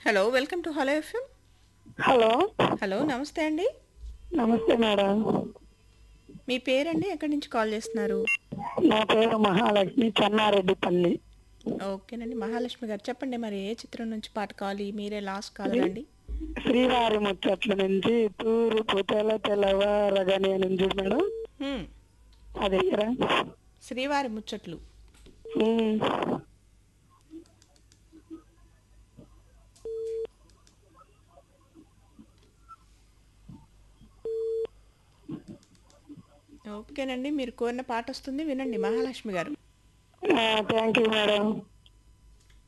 Hello welcome to hello FM hello hello నమస్తే అండి నమస్తే మేడం మీ పేరండి ఎక్కడి నుంచి కాల్ చేస్తున్నారు నా పేరు మహాలక్ష్మి చెన్నారెడ్డిపల్లి ఓకేనండి మహాలక్ష్మి గారు చెప్పండి మరి ఏ చిత్రం నుంచి పాట కావాలి మీరే లాస్ట్ కాలర్ అండి శ్రీవారి ముచ్చట్ల నుంచి తూర్పు తెల తెల్లవారగని అని ఉంది చూడు మేడం హ్మ్. అది ఎయ్యరా? శ్రీవారి ముచ్చట్లు ఉమ్. ఓకేనండి మీరు కోరిన పాట వస్తుంది వినండి మహాలక్ష్మి గారు ఆ, థ్యాంక్ యూ మేడం